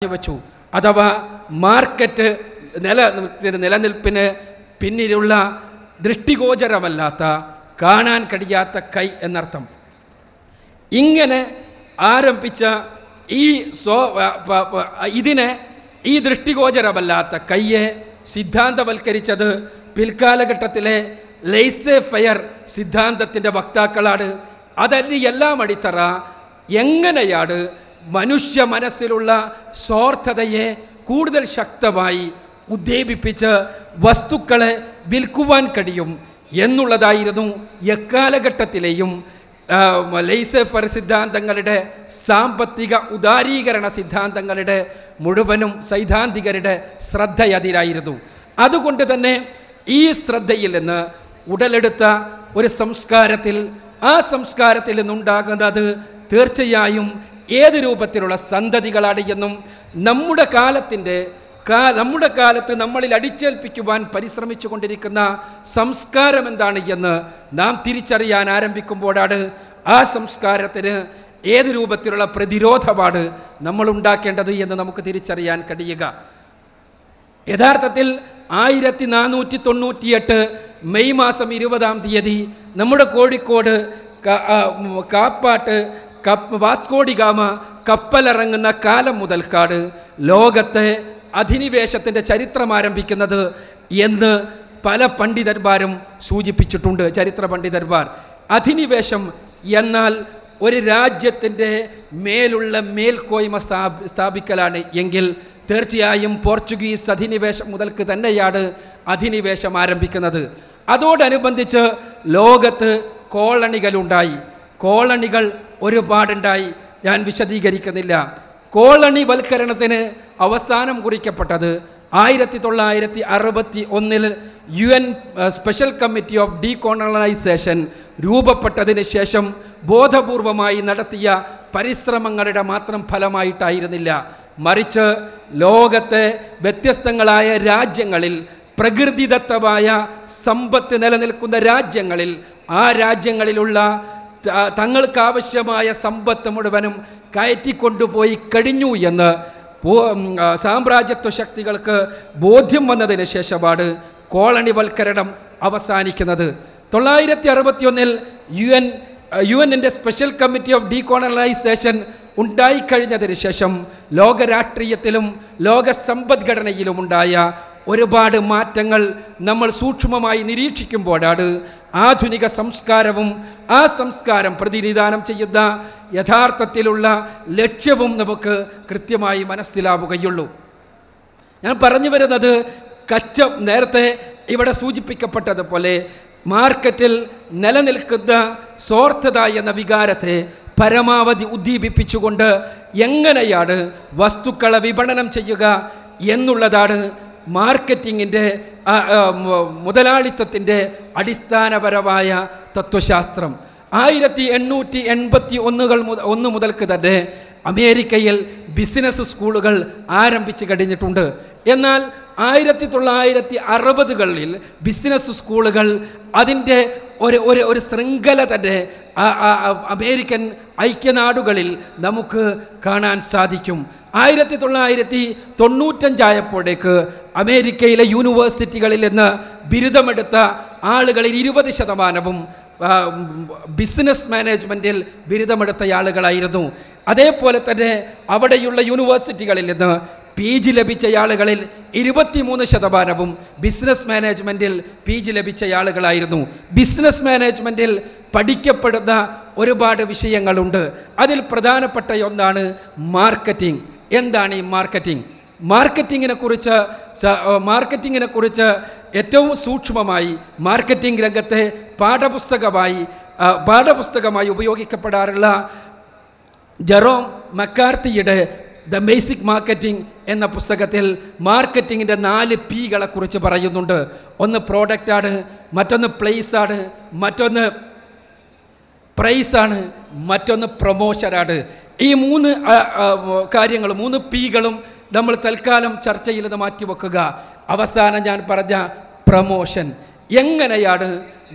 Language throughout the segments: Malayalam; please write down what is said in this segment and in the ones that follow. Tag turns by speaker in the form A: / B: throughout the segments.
A: വെച്ചു അഥവാ മാർക്കറ്റ് നില നിലനിൽപ്പിന് പിന്നിലുള്ള ദൃഷ്ടിഗോചരമല്ലാത്ത കാണാൻ കഴിയാത്ത കൈ എന്നർത്ഥം ഇങ്ങനെ ആരംഭിച്ച ഈ സ്വ പ- പ- പ- ഇതിനെ ഈ ദൃഷ്ടിഗോചരമല്ലാത്ത കയ്യെ സിദ്ധാന്തവൽക്കരിച്ചത് പിൽക്കാലഘട്ടത്തിലെ ലെയ്സെ ഫയർ സിദ്ധാന്തത്തിൻ്റെ വക്താക്കളാണ് അതല്ല എല്ലാം അടിത്തറ എങ്ങനെയാണ് മനുഷ്യ മനസ്സിലുള്ള സ്വാർത്ഥതയെ കൂടുതൽ ശക്തമായി ഉദ്ദീപിപ്പിച്ച് വസ്തുക്കളെ വിൽക്കുവാൻ കഴിയും എന്നുള്ളതായിരുന്നു എക്കാലഘട്ടത്തിലെയും ആ, ലൈസഫർ സിദ്ധാന്തങ്ങളുടെ സാമ്പത്തിക ഉദാരീകരണ സിദ്ധാന്തങ്ങളുടെ മുഴുവനും സൈദ്ധാന്തികരുടെ ശ്രദ്ധയതിരായിരുന്നു അതുകൊണ്ട് തന്നെ ഈ ശ്രദ്ധയിൽ നിന്ന് ഉടലെടുത്ത ഒരു സംസ്കാരത്തിൽ ആ സംസ്കാരത്തിൽ നിന്നുണ്ടാകുന്നത് തീർച്ചയായും ഏത് രൂപത്തിലുള്ള സന്തതികളാണ് എന്നും നമ്മുടെ കാലത്തിൻ്റെ കാ നമ്മുടെ കാലത്ത് നമ്മളിൽ അടിച്ചേൽപ്പിക്കുവാൻ പരിശ്രമിച്ചു കൊണ്ടിരിക്കുന്ന സംസ്കാരം എന്താണ് എന്ന് നാം തിരിച്ചറിയാൻ ആരംഭിക്കുമ്പോഴാണ് ആ സംസ്കാരത്തിന് ഏത് രൂപത്തിലുള്ള പ്രതിരോധമാണ് നമ്മൾ ഉണ്ടാക്കേണ്ടത് എന്ന് നമുക്ക് തിരിച്ചറിയാൻ കഴിയുക യഥാർത്ഥത്തിൽ ആയിരത്തി നാനൂറ്റി തൊണ്ണൂറ്റിയെട്ട് മെയ് മാസം ഇരുപതാം തീയതി നമ്മുടെ കോഴിക്കോട് ക- ആ, ഉം, കാപ്പാട്ട് കപ്പ് വാസ്കോഡിഗാമ കപ്പലിറങ്ങുന്ന കാലം മുതൽക്കാട് ലോകത്തെ അധിനിവേശത്തിൻ്റെ ചരിത്രം ആരംഭിക്കുന്നത് എന്ന് പല പണ്ഡിതന്മാരും സൂചിപ്പിച്ചിട്ടുണ്ട് ചരിത്ര പണ്ഡിതന്മാർ അധിനിവേശം എന്നാൽ ഒരു രാജ്യത്തിൻ്റെ മേലുള്ള മേൽക്കോയ്മ സ്ഥാപ സ്ഥാപിക്കലാണ് എങ്കിൽ തീർച്ചയായും പോർച്ചുഗീസ് അധിനിവേശം മുതൽക്ക് തന്നെയാണ് അധിനിവേശം ആരംഭിക്കുന്നത് അതോടനുബന്ധിച്ച് ലോകത്ത് കോളണികളുണ്ടായി കോളണികൾ ഒരുപാടുണ്ടായി ഞാൻ വിശദീകരിക്കുന്നില്ല കോളണി വൽക്കരണത്തിന് അവസാനം കുറിക്കപ്പെട്ടത് ആയിരത്തി തൊള്ളായിരത്തി അറുപത്തി ഒന്നിൽ U N special committee of decolonisation രൂപപ്പെട്ടതിന് ശേഷം ബോധപൂർവമായി നടത്തിയ പരിശ്രമങ്ങളുടെ മാത്രം ഫലമായിട്ടായിരുന്നില്ല മറിച്ച് ലോകത്തെ വ്യത്യസ്തങ്ങളായ രാജ്യങ്ങളിൽ പ്രകൃതിദത്തമായ സമ്പത്ത് നിലനിൽക്കുന്ന രാജ്യങ്ങളിൽ ആ രാജ്യങ്ങളിലുള്ള ത- തങ്ങൾക്കാവശ്യമായ സമ്പത്ത് മുഴുവനും കയറ്റിക്കൊണ്ടുപോയി കഴിഞ്ഞു എന്ന് പോ- ഉം, ആ, സാമ്രാജ്യത്വ ശക്തികൾക്ക് ബോധ്യം വന്നതിന് ശേഷമാണ് കോളണിവൽക്കരണം അവസാനിക്കുന്നത് തൊള്ളായിരത്തി അറുപത്തിയൊന്നിൽ യു എൻ യു എന്നിൻ്റെ സ്പെഷ്യൽ കമ്മിറ്റി ഓഫ് ഡീകോളണൈസേഷൻ ഉണ്ടായിക്കഴിഞ്ഞതിന് ശേഷം ലോക രാഷ്ട്രീയത്തിലും ലോക സമ്പദ്ഘടനയിലും ഉണ്ടായ ഒരുപാട് മാറ്റങ്ങൾ നമ്മൾ സൂക്ഷ്മമായി നിരീക്ഷിക്കുമ്പോഴാണ് ആധുനിക സംസ്കാരവും ആ സംസ്കാരം പ്രതിനിധാനം ചെയ്യുന്ന യഥാർത്ഥത്തിലുള്ള ലക്ഷ്യവും നമുക്ക് കൃത്യമായി മനസ്സിലാവുകയുള്ളൂ ഞാൻ പറഞ്ഞു വരുന്നത് കച്ച നേരത്തെ ഇവിടെ സൂചിപ്പിക്കപ്പെട്ടതുപോലെ മാർക്കറ്റിൽ നിലനിൽക്കുന്ന സ്വാർത്ഥത എന്ന വികാരത്തെ പരമാവധി ഉദ്ദീപിപ്പിച്ചുകൊണ്ട് എങ്ങനെയാണ് വസ്തുക്കളെ വിപണനം ചെയ്യുക എന്നുള്ളതാണ് മാർക്കറ്റിങ്ങിൻ്റെ മുതലാളിത്തത്തിൻ്റെ അടിസ്ഥാനപരമായ തത്വശാസ്ത്രം ആയിരത്തി എണ്ണൂറ്റി എൺപത്തി ഒന്നുകൾ മുതൽ ഒന്ന് മുതൽക്ക് തന്നെ അമേരിക്കയിൽ ബിസിനസ് സ്കൂളുകൾ ആരംഭിച്ചു കഴിഞ്ഞിട്ടുണ്ട് എന്നാൽ ആയിരത്തി തൊള്ളായിരത്തി അറുപതുകളിൽ ബിസിനസ് സ്കൂളുകൾ അതിൻ്റെ ഒരു ഒരു ഒരു ശൃംഖല തന്നെ ആ- ആ- ആ അമേരിക്കൻ ഐക്യനാടുകളിൽ നമുക്ക് കാണാൻ സാധിക്കും ആയിരത്തി തൊള്ളായിരത്തി തൊണ്ണൂറ്റഞ്ചായപ്പോഴേക്ക് അമേരിക്കയിലെ യൂണിവേഴ്സിറ്റികളിൽ നിന്ന് ബിരുദമെടുത്ത ആളുകളിൽ ഇരുപത് ശതമാനവും ആ, ഉം, ബിസിനസ് മാനേജ്മെൻറ്റിൽ ബിരുദമെടുത്ത ആളുകളായിരുന്നു അതേപോലെ തന്നെ അവിടെയുള്ള യൂണിവേഴ്സിറ്റികളിൽ നിന്ന് പി ജി ലഭിച്ച ആളുകളിൽ ഇരുപത്തിമൂന്ന് ശതമാനവും ബിസിനസ് മാനേജ്മെൻറ്റിൽ പി ജി ലഭിച്ച ആളുകളായിരുന്നു ബിസിനസ് മാനേജ്മെൻറ്റിൽ പഠിക്കപ്പെടുന്ന ഒരുപാട് വിഷയങ്ങളുണ്ട് അതിൽ പ്രധാനപ്പെട്ട ഒന്നാണ് മാർക്കറ്റിംഗ് എന്താണ് ഈ മാർക്കറ്റിംഗ് മാർക്കറ്റിങ്ങിനെ കുറിച്ച് ച- മാർക്കറ്റിങ്ങിനെ കുറിച്ച് ഏറ്റവും സൂക്ഷ്മമായി മാർക്കറ്റിംഗ് രംഗത്തെ പാഠപുസ്തകമായി ആ, പാഠപുസ്തകമായി ഉപയോഗിക്കപ്പെടാറുള്ള ജെറോം മക്കാർത്തിയുടെ ദ ബേസിക് മാർക്കറ്റിംഗ് എന്ന പുസ്തകത്തിൽ മാർക്കറ്റിങ്ങിൻ്റെ നാല് പീകളെ കുറിച്ച് പറയുന്നുണ്ട് ഒന്ന് പ്രോഡക്റ്റാണ് മറ്റൊന്ന് പ്ലേസാണ് മറ്റൊന്ന് പ്രൈസാണ് മറ്റൊന്ന് പ്രൊമോഷനാണ് ഈ മൂന്ന് കാര്യങ്ങൾ മൂന്ന് പീകളും നമ്മൾ തൽക്കാലം ചർച്ചയിൽ നിന്ന് മാറ്റിവെക്കുക അവസാനം ഞാൻ പറഞ്ഞ പ്രമോഷൻ എങ്ങനെയാണ്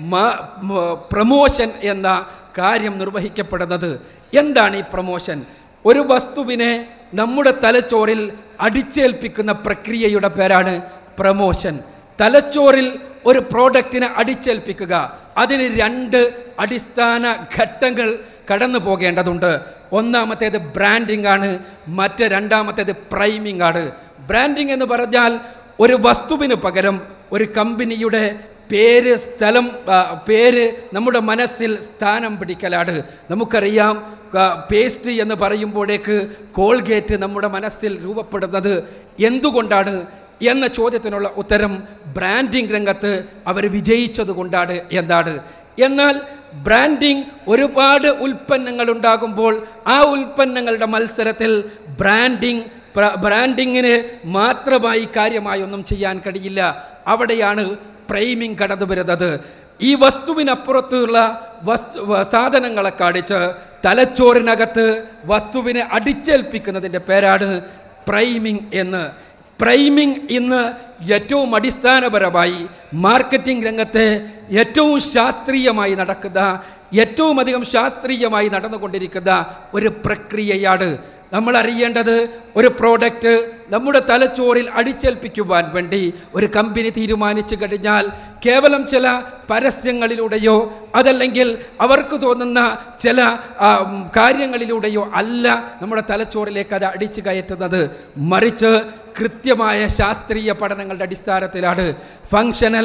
A: പ്രമോഷൻ എന്ന കാര്യം നിർവഹിക്കപ്പെടുന്നത് എന്താണ് ഈ പ്രമോഷൻ ഒരു വസ്തുവിനെ നമ്മുടെ തലച്ചോറിൽ അടിച്ചേൽപ്പിക്കുന്ന പ്രക്രിയയുടെ പേരാണ് പ്രമോഷൻ തലച്ചോറിൽ ഒരു പ്രോഡക്റ്റിനെ അടിച്ചേൽപ്പിക്കുക അതിന് രണ്ട് അടിസ്ഥാന ഘട്ടങ്ങൾ കടന്നു പോകേണ്ടതുണ്ട് ഒന്നാമത്തേത് ബ്രാൻഡിംഗ് ആണ് മറ്റ് രണ്ടാമത്തേത് പ്രൈമിംഗ് ആണ് ബ്രാൻഡിംഗ് എന്ന് പറഞ്ഞാൽ ഒരു വസ്തുവിന് പകരം ഒരു കമ്പനിയുടെ പേര് സ്ഥലം ആ, പേര് നമ്മുടെ മനസ്സിൽ സ്ഥാനം പിടിക്കലാണ് നമുക്കറിയാം ആ, പേസ്റ്റ് എന്ന് പറയുമ്പോഴേക്ക് കോൾഗേറ്റ് നമ്മുടെ മനസ്സിൽ രൂപപ്പെടുന്നത് എന്തുകൊണ്ടാണ് എന്ന ചോദ്യത്തിനുള്ള ഉത്തരം ബ്രാൻഡിംഗ് രംഗത്ത് അവർ വിജയിച്ചത് കൊണ്ടാണ് എന്നാണ് എന്നാൽ ബ്രാൻഡിംഗ് ഒരുപാട് ഉൽപ്പന്നങ്ങൾ ഉണ്ടാകുമ്പോൾ ആ ഉൽപ്പന്നങ്ങളുടെ മത്സരത്തിൽ ബ്രാൻഡിംഗ് ബ്രാൻഡിങ്ങിന് മാത്രമായി കാര്യമായി ഒന്നും ചെയ്യാൻ കഴിയില്ല അവിടെയാണ് പ്രൈമിംഗ് കടന്നു വരുന്നത് ഈ വസ്തുവിനപ്പുറത്തുള്ള വസ്തു വ- സാധനങ്ങളെ കാണിച്ച് തലച്ചോറിനകത്ത് വസ്തുവിനെ അടിച്ചേൽപ്പിക്കുന്നതിൻ്റെ പേരാണ് പ്രൈമിംഗ് എന്ന് പ്രൈമിംഗ് ഇന്ന് ഏറ്റവും അടിസ്ഥാനപരമായി മാർക്കറ്റിംഗ് രംഗത്തെ ഏറ്റവും ശാസ്ത്രീയമായി നടക്കുന്ന ഏറ്റവും അധികം ശാസ്ത്രീയമായി നടന്നുകൊണ്ടിരിക്കുന്ന ഒരു പ്രക്രിയയാണ് നമ്മൾ അറിയേണ്ടത് ഒരു പ്രോഡക്റ്റ് നമ്മുടെ തലച്ചോറിൽ അടിച്ചേൽപ്പിക്കുവാൻ വേണ്ടി ഒരു കമ്പനി തീരുമാനിച്ചു കഴിഞ്ഞാൽ കേവലം ചില പരസ്യങ്ങളിലൂടെയോ അതല്ലെങ്കിൽ അവർക്ക് തോന്നുന്ന ചില ആ, ഉം, കാര്യങ്ങളിലൂടെയോ അല്ല നമ്മുടെ തലച്ചോറിലേക്ക് അത് അടിച്ചു കയറ്റുന്നത് മറിച്ച് കൃത്യമായ ശാസ്ത്രീയ പഠനങ്ങളുടെ അടിസ്ഥാനത്തിലാണ് ഫങ്ഷണൽ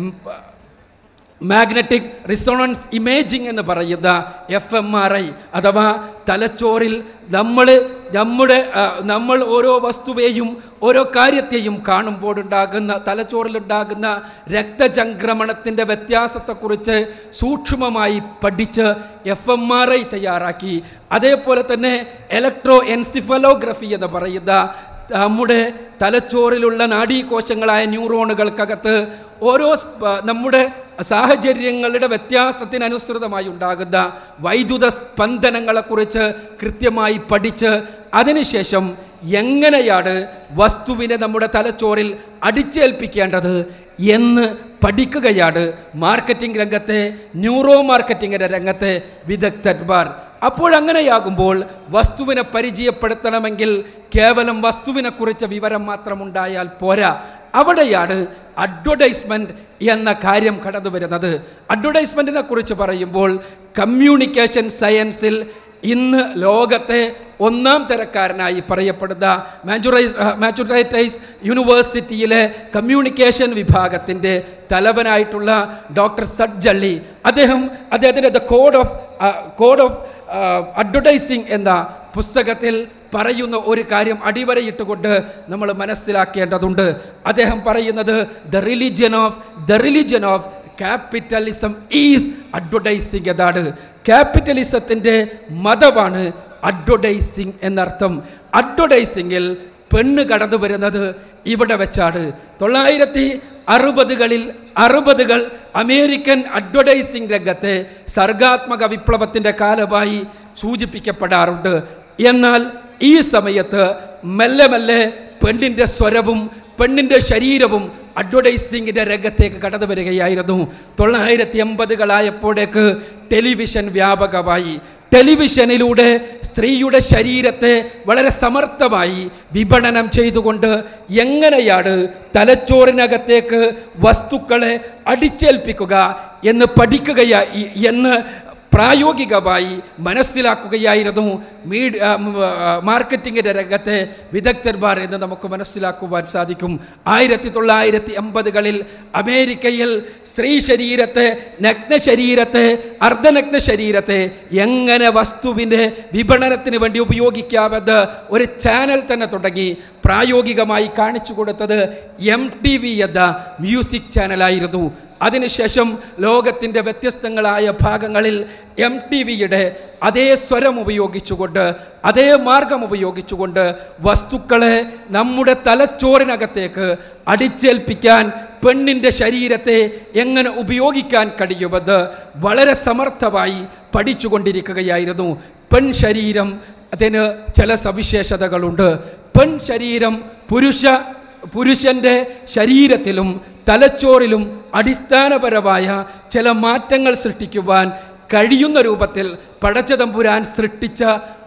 A: മാഗ്നറ്റിക് റിസോണൻസ് ഇമേജിംഗ് എന്ന് പറയുന്ന എഫ് എം ആർ ഐ അഥവാ തലച്ചോറിൽ നമ്മൾ നമ്മുടെ ആ, നമ്മൾ ഓരോ വസ്തുവേയും ഓരോ കാര്യത്തെയും കാണുമ്പോഴുണ്ടാകുന്ന തലച്ചോറിലുണ്ടാകുന്ന രക്തചംക്രമണത്തിൻ്റെ വ്യത്യാസത്തെക്കുറിച്ച് സൂക്ഷ്മമായി പഠിച്ച് എഫ് എം ആർ ഐ തയ്യാറാക്കി അതേപോലെ തന്നെ ഇലക്ട്രോ എൻസിഫലോഗ്രഫി എന്ന് പറയുന്ന നമ്മുടെ തലച്ചോറിലുള്ള നാഡീകോശങ്ങളായ ന്യൂറോണുകൾക്കകത്ത് ഓരോ സ്പ- നമ്മുടെ സാഹചര്യങ്ങളുടെ വ്യത്യാസത്തിനനുസൃതമായി ഉണ്ടാകുന്ന വൈദ്യുത സ്പന്ദനങ്ങളെക്കുറിച്ച് കൃത്യമായി പഠിച്ച് അതിനുശേഷം എങ്ങനെയാണ് വസ്തുവിനെ നമ്മുടെ തലച്ചോറിൽ അടിച്ചേൽപ്പിക്കേണ്ടത് എന്ന് പഠിക്കുകയാണ് മാർക്കറ്റിംഗ് രംഗത്തെ ന്യൂറോ മാർക്കറ്റിംഗിൻ്റെ രംഗത്തെ വിദഗ്ധന്മാർ അപ്പോഴങ്ങനെയാകുമ്പോൾ വസ്തുവിനെ പരിചയപ്പെടുത്തണമെങ്കിൽ കേവലം വസ്തുവിനെക്കുറിച്ച് വിവരം മാത്രം ഉണ്ടായാൽ പോരാ അവിടെയാണ് അഡ്വർടൈസ്മെൻറ്റ് എന്ന കാര്യം കടന്നു വരുന്നത് അഡ്വർടൈസ്മെൻറ്റിനെ കുറിച്ച് പറയുമ്പോൾ കമ്മ്യൂണിക്കേഷൻ സയൻസിൽ ഇന്ന് ലോകത്തെ ഒന്നാം തരക്കാരനായി പറയപ്പെടുന്ന മാഞ്ചുറൈസ് മാച്ചുറൈറ്റൈസ് യൂണിവേഴ്സിറ്റിയിലെ കമ്മ്യൂണിക്കേഷൻ വിഭാഗത്തിൻ്റെ തലവനായിട്ടുള്ള ഡോക്ടർ സഡ്ജള്ളി അദ്ദേഹം അദ്ദേഹത്തിൻ്റെ the code of code of advertising എന്ന പുസ്തകത്തിൽ പറയുന്ന ഒരു കാര്യം അടിവരയിട്ടുകൊണ്ട് നമ്മൾ മനസ്സിലാക്കേണ്ടതുണ്ട് അദ്ദേഹം പറയുന്നത് the religion of the religion of capitalism is advertising എന്നാണ് ക്യാപിറ്റലിസത്തിൻ്റെ മതമാണ് അഡ്വർടൈസിങ് എന്നർത്ഥം അഡ്വർടൈസിങ്ങിൽ പെണ്ണ് കടന്നു വരുന്നത് ഇവിടെ വെച്ചാണ് തൊള്ളായിരത്തി അറുപതുകളിൽ അറുപതുകൾ അമേരിക്കൻ അഡ്വർടൈസിംഗ് രംഗത്തെ സർഗാത്മക വിപ്ലവത്തിൻ്റെ കാലമായി സൂചിപ്പിക്കപ്പെടാറുണ്ട് എന്നാൽ ഈ സമയത്ത് മെല്ലെ മെല്ലെ പെണ്ണിൻ്റെ സ്വരവും പെണ്ണിൻ്റെ ശരീരവും അഡ്വർടൈസിങ്ങിൻ്റെ രംഗത്തേക്ക് കടന്നു വരികയായിരുന്നു തൊള്ളായിരത്തി എൺപതുകളായപ്പോഴേക്ക് ടെലിവിഷൻ വ്യാപകമായി ടെലിവിഷനിലൂടെ സ്ത്രീയുടെ ശരീരത്തെ വളരെ സമർത്ഥമായി വിപണനം ചെയ്തുകൊണ്ട് എങ്ങനെയാണ് തലച്ചോറിനകത്തേക്ക് വസ്തുക്കളെ അടിച്ചേൽപ്പിക്കുക എന്ന് പഠിക്കുകയാ ഈ- എന്ന് പ്രായോഗികമായി മനസ്സിലാക്കുകയായിരുന്നു മീഡിയ മാർക്കറ്റിങ്ങിൻ്റെ രംഗത്തെ വിദഗ്ധന്മാർ എന്ന് നമുക്ക് മനസ്സിലാക്കുവാൻ സാധിക്കും ആയിരത്തി തൊള്ളായിരത്തി എൺപതുകളിൽ അമേരിക്കയിൽ സ്ത്രീ ശരീരത്തെ നഗ്ന ശരീരത്തെ അർദ്ധനഗ്ന ശരീരത്തെ എങ്ങനെ വസ്തുവിൻ്റെ വിപണനത്തിന് വേണ്ടി ഉപയോഗിക്കാമെന്ന് ഒരു ചാനൽ തന്നെ തുടങ്ങി പ്രായോഗികമായി കാണിച്ചു കൊടുത്തത് എം ടി വി എന്ന മ്യൂസിക് ചാനലായിരുന്നു അതിനുശേഷം ലോകത്തിൻ്റെ വ്യത്യസ്തങ്ങളായ ഭാഗങ്ങളിൽ എം ടി വിയുടെ അതേ സ്വരം ഉപയോഗിച്ചുകൊണ്ട് അതേ മാർഗം ഉപയോഗിച്ചുകൊണ്ട് വസ്തുക്കളെ നമ്മുടെ തലച്ചോറിനകത്തേക്ക് അടിച്ചേൽപ്പിക്കാൻ പെണ്ണിൻ്റെ ശരീരത്തെ എങ്ങനെ ഉപയോഗിക്കാൻ കഴിയുമെന്ന് വളരെ സമർത്ഥമായി പഠിച്ചുകൊണ്ടിരിക്കുകയായിരുന്നു പെൺ ശരീരം അതിന് ചില സവിശേഷതകളുണ്ട് പെൺ ശരീരം പുരുഷ പുരുഷൻ്റെ ശരീരത്തിലും തലച്ചോറിലും അടിസ്ഥാനപരമായ ചില മാറ്റങ്ങൾ സൃഷ്ടിക്കുവാൻ കഴിയുന്ന രൂപത്തിൽ പടച്ചതമ്പുരാൻ സൃഷ്ടിച്ച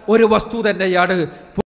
A: ഒരു വസ്തു തന്നെയാണ്